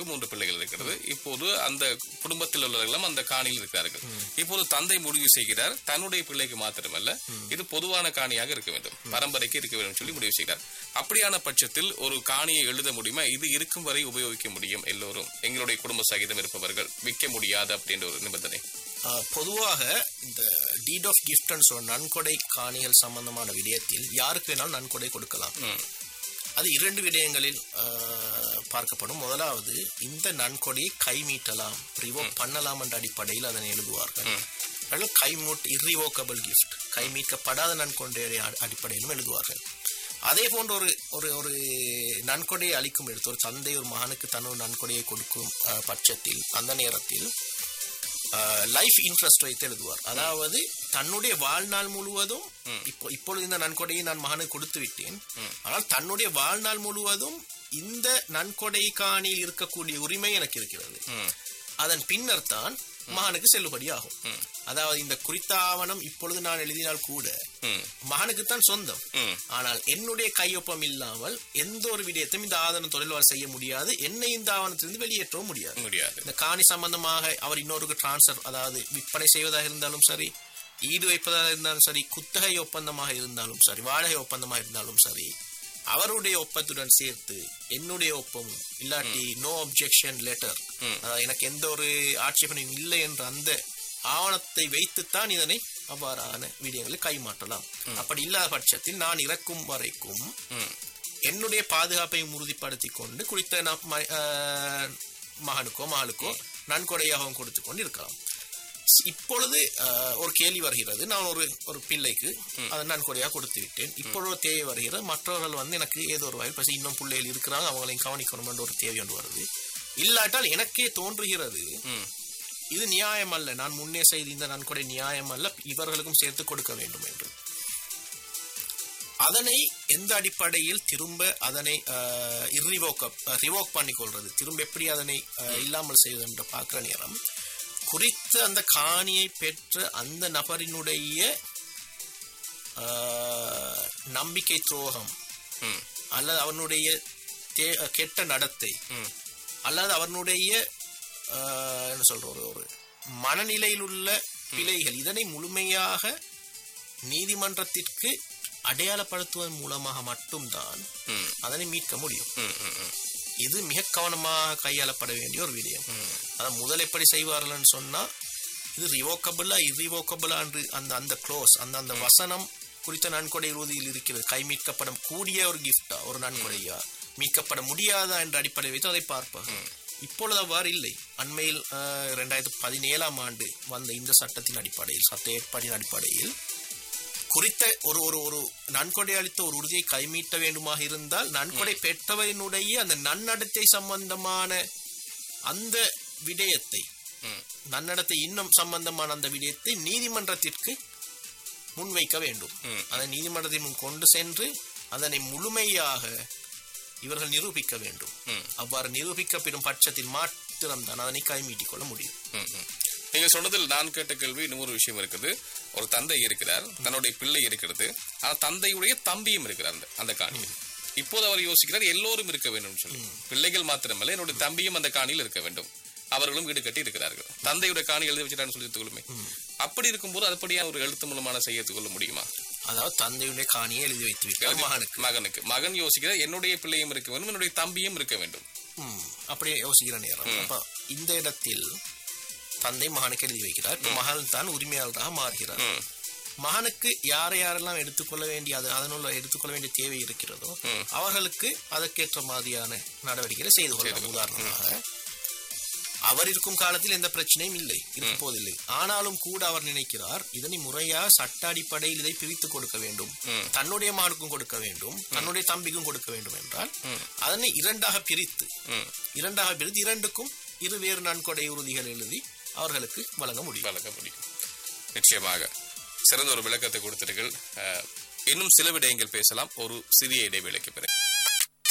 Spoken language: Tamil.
மூன்று பிள்ளைகள் இருக்கிறது இப்போது அந்த குடும்பத்தில் உள்ளவர்களும் அந்த காணியில் இருக்கிறார்கள் இப்போது தந்தை முடிவு செய்கிறார் தன்னுடைய பிள்ளைக்கு மாத்திரமல்ல இது பொதுவான காணியாக இருக்க வேண்டும் பரம்பரைக்கு இருக்க வேண்டும் சொல்லி முடிவு செய்கிறார் அப்படியான பட்சத்தில் ஒரு காணியை எழுத முடியுமா இது இருக்கும் வரை உபயோகிக்க முடியும் எல்லோரும் எங்களுடைய குடும்ப சகிதம் இருப்பவர்கள் விற்க முடியாது அப்படின்ற ஒரு நிபந்தனை ஆஹ், பொதுவாக இந்த டீட் ஆஃப் கிஃப்ட் சொல்ற நன்கொடை காணிகள் சம்பந்தமான விடயத்தில் யாருக்கு வேணாலும் நன்கொடை கொடுக்கலாம் ம், அது இரண்டு விடயங்களில் ஆஹ், பார்க்கப்படும் முதலாவது இந்த நன்கொடையை கைமீட்டலாம் ரிவோக் பண்ணலாம் என்ற அடிப்படையில் அதனை எழுதுவார்கள் அல்லது கைமூட் இர்ரிவோக்கபிள் கிஃப்ட் கைமீட்கப்படாத நன்கொடையுடைய அ- அடிப்படையிலும் எழுதுவார்கள் அதே போன்ற ஒரு ஒரு ஒரு நன்கொடையை அளிக்கும் எடுத்து ஒரு தந்தை ஒரு மகனுக்கு தன்னொரு நன்கொடையை கொடுக்கும் ஆஹ், பட்சத்தில் அந்த நேரத்தில் லைஃப் இன்ட்ரெஸ்ட் வைத்து எழுதுவார் அதாவது தன்னுடைய வாழ்நாள் முழுவதும் இப்போ இப்பொழுது இந்த நன்கொடையை நான் மகனுக்கு கொடுத்து விட்டேன் ஆனால் தன்னுடைய வாழ்நாள் முழுவதும் இந்த நன்கொடை காணியில் இருக்கக்கூடிய உரிமை எனக்கு இருக்கிறது ம், அதன் பின்னர் தான் மகனுக்கு செல்லுபடியாகும் அதாவது இந்த குறித்த ஆவணம் இப்பொழுது நான் எழுதினால் கூட ம், மகனுக்குத்தான் சொந்தம் ம், ஆனால் என்னுடைய கையொப்பம் இல்லாமல் எந்த ஒரு விடயத்தையும் இந்த ஆதன தொழில்வாள் செய்ய முடியாது என்னை இந்த ஆவணத்திலிருந்து வெளியேற்றவும் முடியாது முடியாது இந்த காணி சம்பந்தமாக அவர் இன்னொருக்கு டிரான்ஸ்ஃபர் அதாவது விற்பனை செய்வதாக இருந்தாலும் சரி ஈடு வைப்பதாக இருந்தாலும் சரி குத்தகை ஒப்பந்தமாக இருந்தாலும் சரி வாடகை ஒப்பந்தமாக இருந்தாலும் சரி அவருடைய ஒப்பத்துடன் சேர்த்து என்னுடைய ஒப்பமும் இல்லாட்டி நோ அப்ஜெக்ஷன் லெட்டர் அதாவது எனக்கு எந்த ஒரு ஆட்சேபனையும் இல்லை என்ற அந்த ஆவணத்தை வைத்துத்தான் இதனை அவ்வாறான விடயங்களை கைமாற்றலாம் அப்படி இல்லாத பட்சத்தில் நான் இறக்கும் வரைக்கும் ம், என்னுடைய பாதுகாப்பை உறுதிப்படுத்தி கொண்டு குறித்த ந- ம- ஆஹ் மகனுக்கோ மகளுக்கோ நன்கொடையாகவும் கொடுத்து கொண்டு இருக்கலாம் ஸ்- இப்பொழுது ஆஹ், ஒரு கேள்வி வருகிறது நான் ஒரு ஒரு பிள்ளைக்கு அதை நன்கொடையாக கொடுத்து விட்டேன் இப்பொழுது ஒரு தேவை வருகிறது மற்றவர்கள் வந்து எனக்கு ஏதோ ஒரு வயல் பசி இன்னும் பிள்ளைகள் இருக்கிறாங்க அவங்களையும் கவனிக்கணும் என்ற ஒரு தேவை ஒன்று வருது இல்லாட்டால் எனக்கே தோன்றுகிறது ம், இது நியாயம் அல்ல நான் முன்னே செய்த இந்த நன்கொடை நியாயம் அல்ல இவர்களுக்கும் சேர்த்து கொடுக்க வேண்டும் என்று அதனை எந்த அடிப்படையில் திரும்ப அதனை இர்ரிவோக் ரிவோக் பண்ணிக்கொள்றது திரும்ப எப்படி அதனை அஹ், இல்லாமல் செய்வது என்று பார்க்கிற நேரம் குறித்த அந்த காணியை பெற்ற அந்த நபரினுடைய அஹ், நம்பிக்கை துரோகம் ம், அல்லது அவனுடைய தே- கெட்ட நடத்தை ம், அல்லது அவனுடைய ஆஹ், என்ன சொல்ற ஒரு ஒரு மனநிலையில் உள்ள பிழைகள் இதனை முழுமையாக நீதிமன்றத்திற்கு அடையாளப்படுத்துவதன் மூலமாக மட்டும்தான் ம், அதனை மீட்க முடியும் ம், ம், ம். இது மிக கவனமாக கையாளப்பட வேண்டிய ஒரு விடயம் அதான் முதல் எப்படி செய்வார்கள்னு சொன்னா இது ரிவோக்கபிளா இரிவோக்கபிளா என்று அந்த அந்த க்ளோஸ் அந்த அந்த வசனம் குறித்த நன்கொடை உறுதியில் இருக்கிறது கை மீட்கப்பட கூடிய ஒரு கிஃப்டா ஒரு நன்கொடையா மீட்கப்பட முடியாதா என்ற அடிப்படை வைத்து அதை பார்ப்பார்கள் இப்பொழுது அவ்வாறு இல்லை அண்மையில் இரண்டாயிரத்தி பதினேழாம் ஆண்டு வந்த இந்த சட்டத்தின் அடிப்படையில் சட்ட ஏற்பாட்டின் அடிப்படையில் குறித்த ஒரு ஒரு ஒரு நன்கொடை அளித்த ஒரு உறுதியை கைமீட்ட வேண்டுமாக இருந்தால் நன்கொடை பெற்றவரினுடைய அந்த நன்னடத்தை சம்பந்தமான அந்த விடயத்தை ம். நன்னடத்தை இன்னும் சம்பந்தமான அந்த விடயத்தை நீதிமன்றத்திற்கு முன்வைக்க வேண்டும் ம். அதை நீதிமன்றத்தின் முன் கொண்டு சென்று அதனை முழுமையாக இவர்கள் நிரூபிக்க வேண்டும் ம். அவ்வாறு நிரூபிக்கப்படும் பட்சத்தில் மாத்திரம்தான் அதனை கைமீட்டிக் கொள்ள முடியும் ம், ம். நீங்க சொன்னதில் நான் கேட்ட கேள்வி இன்னொரு விஷயம் இருக்குது ஒரு தந்தை இருக்கிறார் தன்னுடைய பிள்ளை இருக்கிறது ஆனா தந்தையுடைய தம்பியும் இருக்கிறார் அந்த அந்த காணியில் இப்போது அவர் யோசிக்கிறார் எல்லோரும் இருக்க வேண்டும் சொல்லி பிள்ளைகள் மாத்திரமல்ல என்னுடைய தம்பியும் அந்த காணியில் இருக்க வேண்டும் அவர்களும் வீடு கட்டி இருக்கிறார்கள் தந்தையுடைய காணி எழுதி வச்சுட்டான்னு சொல்லி எடுத்துக்கொள்ளுமே அப்படி இருக்கும்போது அதுபடியா ஒரு எழுத்து மூலமான செய்ய கொள்ள முடியுமா அதாவது தந்தையுடைய காணியை எழுதி வைத்து விட்டார் மகனுக்கு மகனுக்கு மகன் யோசிக்கிறார் என்னுடைய பிள்ளையும் இருக்க வேண்டும் என்னுடைய தம்பியும் இருக்க வேண்டும் ம், அப்படியே யோசிக்கிற நேரம் அப்ப இந்த இடத்தில் தந்தை மகனுக்கு எழுதி வைக்கிறார் இப்ப மகன் தான் உரிமையாளராக மாறுகிறார் ம், மகனுக்கு யாரை யாரெல்லாம் எடுத்துக்கொள்ள வேண்டிய அது அதனுள்ள எடுத்துக்கொள்ள வேண்டிய தேவை இருக்கிறதோ அவர்களுக்கு அதற்கேற்ற மாதிரியான நடவடிக்கைகளை செய்து கொள்ளலாம் உதாரணமாக அவர் இருக்கும் காலத்தில் எந்த பிரச்சனையும் இல்லை இருக்கும் போதில்லை ஆனாலும் கூட அவர் நினைக்கிறார் இதனை முறையா சட்ட அடிப்படையில் இதை பிரித்து கொடுக்க வேண்டும் தன்னுடைய மகனுக்கும் கொடுக்க வேண்டும் தன்னுடைய தம்பிக்கும் கொடுக்க வேண்டும் என்றால் அதனை இரண்டாக பிரித்து ம். இரண்டாக பிரித்து இரண்டுக்கும் இருவேறு நன்கொடை உறுதிகள் எழுதி அவர்களுக்கு வழங்க முடியும் வழங்க முடியும் நிச்சயமாக சிறந்த ஒரு விளக்கத்தை கொடுத்தீர்கள் அஹ், இன்னும் சில விடயங்கள் பேசலாம் ஒரு சிறிய இடைவேளைக்கு பிறகு